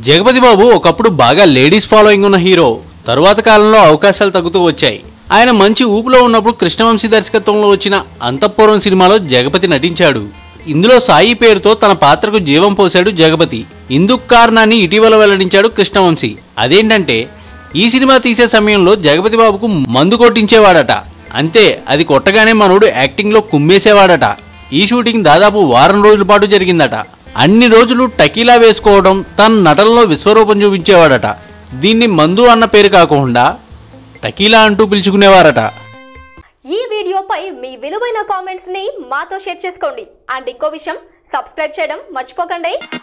జగపతి బాబు ఒకప్పుడు బాగా ladies following ఉన్న హీరో తరువాత కాలంలో అవకాశాలు తగ్గుతూ వచ్చాయి ఆయన మంచి ఊపులో ఉన్నప్పుడు కృష్ణవంశీ దర్శకత్వంలో వచ్చిన అంతఃపురం సినిమాలో జగపతి నటించాడు ఇందులో సాయి పేరుతో తన పాత్రకు జీవం పోశాడు జగపతి ఇందుకు కారణాన్ని ఇటీవల వెల్లడించాడు కృష్ణవంశీ అదేంటంటే ఈ సినిమా తీసే సమయంలో జగపతి బాబుకు మందు కొట్టించేవాడట అంతే అది కొట్టగానే మనోడు యాక్టింగ్లో కుమ్మేసేవాడట ఈ షూటింగ్ దాదాపు వారం రోజుల పాటు జరిగిందట అన్ని రోజులు టకీలా వేసుకోవడం తన నటనలో విశ్వరూపం చూపించేవాడట దీన్ని మందు అన్న పేరు కాకుండా టకీలా అంటూ పిలుచుకునేవారట ఈ వీడియోపై మీ విలువైన కామెంట్స్ ని మాతో షేర్ చేసుకోండి అండ్ ఇంకో విషయం సబ్స్క్రైబ్ చేయడం మర్చిపోకండి